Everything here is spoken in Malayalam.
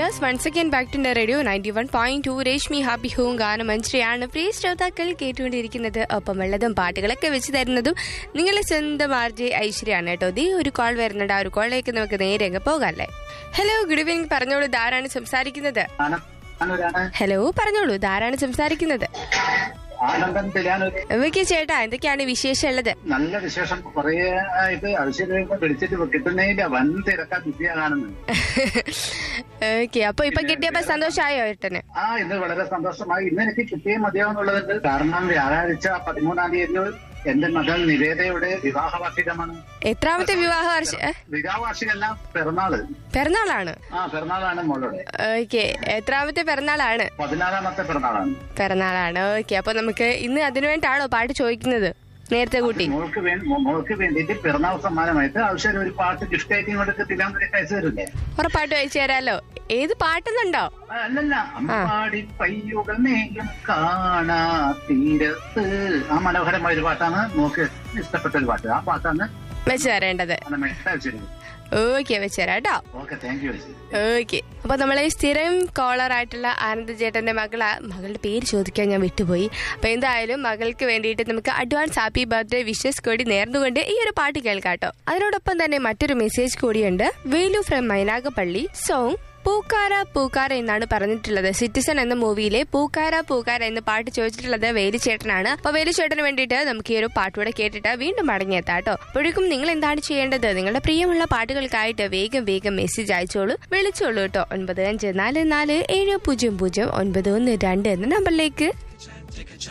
Dears once again back to radio ninety one point two Reshmi happy home ഗാനമന്ത്രിയാണ് പ്രിയ ശ്രോതാക്കൾ കേട്ടുകൊണ്ടിരിക്കുന്നത് ഒപ്പം ഉള്ളതും പാട്ടുകളൊക്കെ വെച്ച് തരുന്നതും നിങ്ങളെ സ്വന്തം ആർ ജെ ഐശ്വര്യാണ് കേട്ടോ ദേ ഒരു കോൾ വരുന്നുണ്ട് ആ ഒരു കോളിലേക്ക് നമുക്ക് നേരെ അങ്ങ് പോകാല്ലേ ഹലോ ഗുഡ് ഈവനിങ് പറഞ്ഞോളൂ ധാരാണ് സംസാരിക്കുന്നത് ആനന്ദാണ് ഹലോ പറഞ്ഞോളൂ ധാരാണ് സംസാരിക്കുന്നത് ആനന്ദൻ തിലാനൂര് വിക്കി ചേട്ടാ എന്തൊക്കെയാണ് വിശേഷം ഉള്ളത് നല്ല വിശേഷം കുറേ ആയിട്ട് ഐശ്വര്യ വിളിച്ചിട്ട് കിട്ടുന്നതിന്റെ വൻ തിരക്കാ ബിസിയാ കാണുന്നത് ഓക്കെ അപ്പൊ ഇപ്പൊ കിട്ടിയപ്പോ സന്തോഷമായോ ഏട്ടന് ആ ഇന്ന് വളരെ സന്തോഷമായി ഇന്ന് എനിക്ക് കിട്ടിയേ മതിയാവുന്നുള്ളതുണ്ട് കാരണം വ്യാഴാഴ്ച പതിമൂന്നാം തീയതി എന്റെ മകൾ നിവേദയുടെ വിവാഹ വാർഷികമാണ് എത്രാമത്തെ വിവാഹ വർഷ ഏ? വിവാഹ വാർഷികമല്ല പിറന്നാള് പിറന്നാളാണ് ആ പിറന്നാളാണ് മോളുടെ ഓക്കെ എത്രാമത്തെ പിറന്നാളാണ് പതിനാലാമത്തെ പിറന്നാളാണ് പിറന്നാളാണ് ഓക്കെ അപ്പൊ നമുക്ക് ഇന്ന് അതിനു വേണ്ടിയാണോ പാട്ട് ചോദിക്കുന്നത് നേരത്തെ കൂട്ടി മോൾക്ക് വേണ്ടി മോൾക്ക് വേണ്ടിയിട്ട് പിറന്നാൾ സമ്മാനമായിട്ട് ആവശ്യം ഒരു പാട്ട് ഗിഫ്റ്റ് ആയിട്ട് ഇങ്ങോട്ട് തിരുവനന്തപുരം അയച്ചു തരില്ലേ ഉറപ്പായിട്ട് അയച്ചു തരാലോ ഏത് പാട്ടെന്നുണ്ടോ അല്ലല്ല അമ്പാടി പയ്യുകൾ മേലും കാണാ തീരത്ത് ആ മനോഹരമായ ഒരു പാട്ടാണ് നോക്ക് ഇഷ്ടപ്പെട്ട ഒരു പാട്ട് ആ പാട്ടാണ് വെച്ച് തരേണ്ടത് വെച്ചിരുന്നത് ഓക്കെ വെച്ച് തരാം കേട്ടോ ഓക്കെ താങ്ക് യു ഓക്കെ അപ്പൊ നമ്മളെ സ്ഥിരം കോളർ ആയിട്ടുള്ള ആനന്ദ ചേട്ടന്റെ മകള മകളുടെ പേര് ചോദിക്കാൻ ഞാൻ വിട്ടുപോയി അപ്പൊ എന്തായാലും മകൾക്ക് വേണ്ടിയിട്ട് നമുക്ക് അഡ്വാൻസ് ഹാപ്പി ബർത്ത്ഡേ വിഷസ് കൂടി നേർന്നുകൊണ്ട് ഈ ഒരു പാട്ട് കേൾക്കാട്ടോ അതിനോടൊപ്പം തന്നെ മറ്റൊരു മെസ്സേജ് കൂടിയുണ്ട് വേലു ഫ്രം മൈനാഗപ്പള്ളി സോങ് പൂക്കാര പൂക്കാര എന്നാണ് പറഞ്ഞിട്ടുള്ളത് സിറ്റിസൺ എന്ന മൂവിയിലെ പൂക്കാര പൂക്കാര എന്ന പാട്ട് ചോദിച്ചിട്ടുള്ളത് വേലുചേട്ടനാണ് അപ്പൊ വേലുചേട്ടന് വേണ്ടിയിട്ട് നമുക്ക് ഈ ഒരു പാട്ടുകൂടെ കേട്ടിട്ട് വീണ്ടും മടങ്ങിയെത്താം കേട്ടോ അപ്പോഴേക്കും നിങ്ങൾ എന്താണ് ചെയ്യേണ്ടത് നിങ്ങളുടെ പ്രിയമുള്ള പാട്ടുകൾക്കായിട്ട് വേഗം വേഗം മെസ്സേജ് അയച്ചോളൂ വിളിച്ചോളൂ കേട്ടോ ഒൻപത് അഞ്ച് നാല് നാല് ഏഴ് പൂജ്യം പൂജ്യം ഒൻപത് ഒന്ന് രണ്ട് എന്ന നമ്പറിലേക്ക്